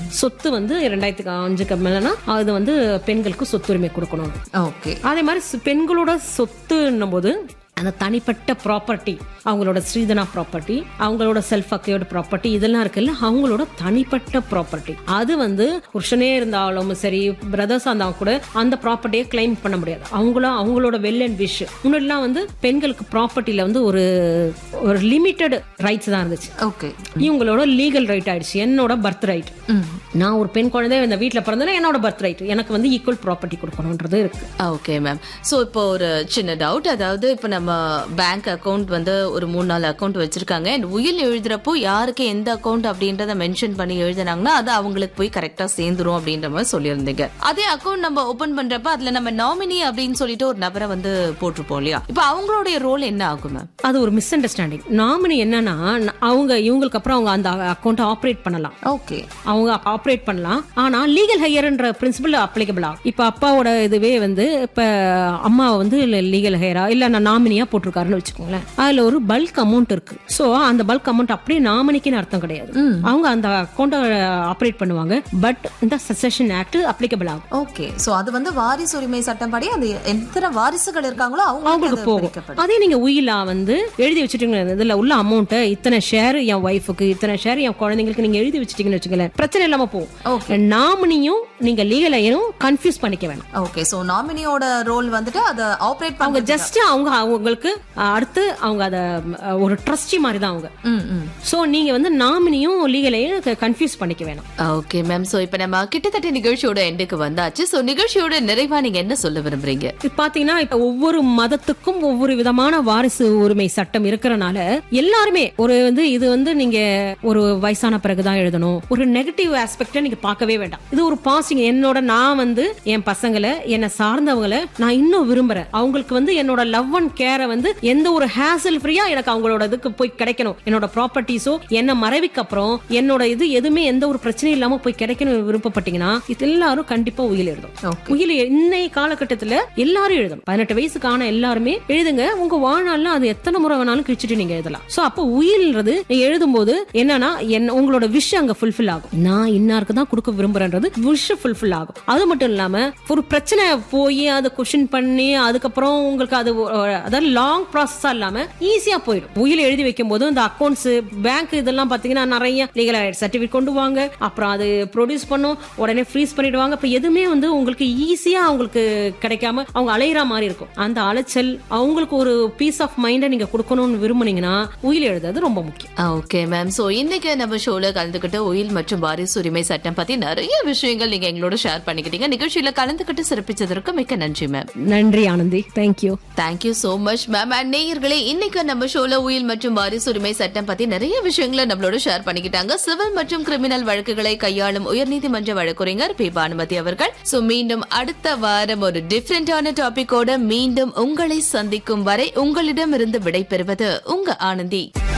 சொத்து வந்து ரெண்டாயிரத்துக்கு அஞ்சுக்கு மேலனா அது வந்து பெண்களுக்கு சொத்துரிமை கொடுக்கணும் ஓகே அதே மாதிரி சி- பெண்களோட சொத்துன்னும் போது அந்த தனிப்பட்ட ப்ராப்பர்ட்டி அவங்களோட ஸ்ரீதனா ப்ராப்பர்ட்டி அவங்களோட செல்ஃப் அக்கையோட ப்ராப்பர்ட்டி இதெல்லாம் இருக்குல்ல அவங்களோட தனிப்பட்ட ப்ராப்பர்ட்டி அது வந்து புருஷனே இருந்தாலும் சரி பிரதர்ஸ் இருந்தாலும் கூட அந்த ப்ராப்பர்ட்டியை கிளைம் பண்ண முடியாது அவங்களும் அவங்களோட வெல் அண்ட் விஷ் முன்னாடிலாம் வந்து பெண்களுக்கு ப்ராப்பர்ட்டியில வந்து ஒரு ஒரு லிமிட்டட் ரைட்ஸ் தான் இருந்துச்சு ஓகே இவங்களோட லீகல் ரைட் ஆயிடுச்சு என்னோட பர்த் ரைட் நான் ஒரு பெண் குழந்தை இந்த வீட்டில் பிறந்தேன்னா என்னோட பர்த் ரைட் எனக்கு வந்து ஈக்குவல் ப்ராப்பர்ட்டி கொடுக்கணுன்றது இருக்கு ஓகே மேம் ஸோ இப்போ ஒரு சின்ன டவுட் அதாவது இப்போ நம்ம பேங்க் அக்கவுண்ட் வந்து ஒரு மூணு நாலு அக்கவுண்ட் வச்சிருக்காங்க அண்ட் உயில் எழுதுறப்போ யாருக்கு எந்த அக்கவுண்ட் அப்படின்றத மென்ஷன் பண்ணி எழுதுனாங்கன்னா அது அவங்களுக்கு போய் கரெக்டா சேர்ந்துரும் அப்படின்ற மாதிரி சொல்லியிருந்தீங்க அதே அக்கவுண்ட் நம்ம ஓபன் பண்றப்ப அதுல நம்ம நாமினி அப்படின்னு சொல்லிட்டு ஒரு நபரை வந்து போட்டிருப்போம் இல்லையா இப்போ அவங்களுடைய ரோல் என்ன ஆகும் மேம் அது ஒரு மிஸ் அண்டர்ஸ்டாண்டிங் நாமினி என்னன்னா ந- அவங்க இவங்களுக்கு அப்புறம் அவங்க அந்த அக்கௌண்ட்டை ஆப்ரேட் பண்ணலாம் ஓகே அவங்க ஆப்ரேட் பண்ணலாம் ஆனா லீகல் ஹையர்ன்ற பிரின்சிபல் அப்ளிகபிள் ஆகும் இப்ப அப்பாவோட இதுவே வந்து இப்ப அம்மா வந்து லீகல் ஹையரா இல்ல நான் நாமினியா போட்டிருக்காருன்னு வச்சுக்கோங்களேன் அதுல ஒரு பல்க் அமௌண்ட் இருக்கு சோ அந்த பல்க் அமௌண்ட் அப்படியே நாமினிக்குன்னு அர்த்தம் கிடையாது அவங்க அந்த அக்கௌண்ட்டை ஆப்ரேட் பண்ணுவாங்க பட் இந்த சசஷன் ஆக்ட் அப்ளிகபிள் ஆகும் ஓகே சோ அது வந்து வாரிசு உரிமை சட்டம் படி அது எத்தனை வாரிசுகள் இருக்காங்களோ அவங்களுக்கு அவங்களுக்கு போகும் பிரிக்கப்படும் அதே நீங்க உயிலா வந்து எழுதி வச்சுட்டீங்க இதுல உள்ள அமௌண்ட்டை இத்தனை ஷேர் என் ஒய்ஃபுக்கு இத்தனை ஷேர் என் குழந்தைங்களுக்கு நீங்க எழுதி வச்சுட்டீங்கன்னு வச்சுக்கல பிரச்சனை இல்லாம Okay. போகும் நாமினியும் நீங்க லீகலையும் கன்ஃபியூஸ் பண்ணிக்க வேணாம் ஓகே சோ நாமினியோட ரோல் வந்துட்டு அதை ஆப்ரேட் அவங்க அவங்க ஜஸ்ட் அவங்க அவங்களுக்கு அஹ், அடுத்து அவங்க அத அஹ், ஒரு ட்ரஸ்டி மாதிரி தான் அவங்க ம் ம் சோ நீங்க வந்து நாமினியும் லீகலையும் கன்ஃபியூஸ் பண்ணிக்க வேணாம் ஓகே மேம் சோ இப்போ நம்ம கிட்டத்தட்ட நிகழ்ச்சியோட எண்டுக்கு வந்தாச்சு சோ நிகழ்ச்சியோட நிறைவா நீங்க என்ன சொல்ல விரும்புறீங்க இது பாத்தீங்கன்னா இப்ப ஒவ்வொரு மதத்துக்கும் ஒவ்வொரு விதமான வாரிசு உரிமை சட்டம் இருக்கிறனால எல்லாருமே ஒரு வந்து இது வந்து நீங்க ஒரு வயசான பிறகுதான் எழுதணும் ஒரு நெகட்டிவ் ஆஸ்பெக்ட நீங்க பார்க்கவே வேண்டாம் இது ஒரு பாசிங் என்னோட நான் வந்து என் பசங்களை என்னை சார்ந்தவங்களை நான் இன்னும் விரும்புறேன் அவங்களுக்கு வந்து என்னோட லவ் அண்ட் கேரை வந்து எந்த ஒரு ஹேசல் ஃப்ரீயா எனக்கு அவங்களோட இதுக்கு போய் கிடைக்கணும் என்னோட ப்ராப்பர்ட்டிஸோ என்ன மறைவுக்கு அப்புறம் என்னோட இது எதுவுமே எந்த ஒரு பிரச்சனையும் இல்லாம போய் கிடைக்கணும் விருப்பப்பட்டீங்கன்னா இது எல்லாரும் கண்டிப்பா உயிர் எழுதும் ஓகே உயிர் இன்னைய காலகட்டத்துல எல்லாரும் எழுதணும் பதினெட்டு வயசுக்கான எல்லாருமே எழுதுங்க உங்க வாழ்நாள்ல அது எத்தனை முறை வேணாலும் கிழிச்சிட்டு நீங்க எழுதலாம் சோ அப்போ உயிர்ன்றது நீங்க எழுதும் போது என்னன்னா என்ன உங்களோட விஷ் அங்க ஃபுல்ஃபில் ஆகும் நான் இன்னாருக்கு தான் கொடுக்க விரும்புறேன்றது விஷ் ஃபுல்ஃபில் ஆகும் அது மட்டும் இல்லாம ஒரு பிரச்சனை போய் அதை கொஷின் பண்ணி அதுக்கப்புறம் உங்களுக்கு அது ஒ- அதாவது லாங் ப்ராசஸா இல்லாம ஈஸியா போயிடும் உயிர் எழுதி வைக்கும் போது இந்த அக்கௌண்ட்ஸ் பேங்க் இதெல்லாம் பாத்தீங்கன்னா நிறைய லீகல் சர்டிபிகேட் கொண்டு வாங்க அப்புறம் அது ப்ரொடியூஸ் பண்ணும் உடனே ஃப்ரீஸ் பண்ணிடுவாங்க இப்ப எதுவுமே வந்து உங்களுக்கு ஈஸியா அவங்களுக்கு கிடைக்காம அவங்க அலையிற மாதிரி இருக்கும் அந்த அலைச்சல் அவங்களுக்கு ஒரு பீஸ் ஆஃப் மைண்டை நீங்க கொடுக்கணும்னு விரும்புனீங்கன்னா உயிர் எழுதுறது ரொம்ப முக்கியம் ஓகே மேம் சோ இன்னைக்கு நம்ம ஷோல கலந்துக்கிட்டு உயில் மற்றும் வாரிசு உரிமை சட்டம் பத்தி நிறைய விஷயங்கள் நீங்க எங்களோட ஷேர் பண்ணிக்கிட்டீங்க நிகழ்ச்சியில கலந்துக்கிட்டு சிறப்பிச்சதற்கு மிக்க நன்றி மேம் நன்றி Anandhi thank you thank you so much ma'am and நேயர்களே இன்னைக்கு நம்ம ஷோல உயில் மற்றும் வாரிசு உரிமை சட்டம் பத்தி நிறைய விஷயங்களை நம்மளோட ஷேர் பண்ணிக்கிட்டாங்க சிவில் மற்றும் கிரிமினல் வழக்குகளை கையாளும் உயர்நீதிமன்ற வழக்குரைஞர் பி பானுமதி அவர்கள் சோ மீண்டும் அடுத்த வாரம் ஒரு டிஃபரெண்டான டாபிக்கோட மீண்டும் உங்களை சந்திக்கும் வரை உங்களிடமிருந்து விடைபெறுவது உங்க ஆனந்தி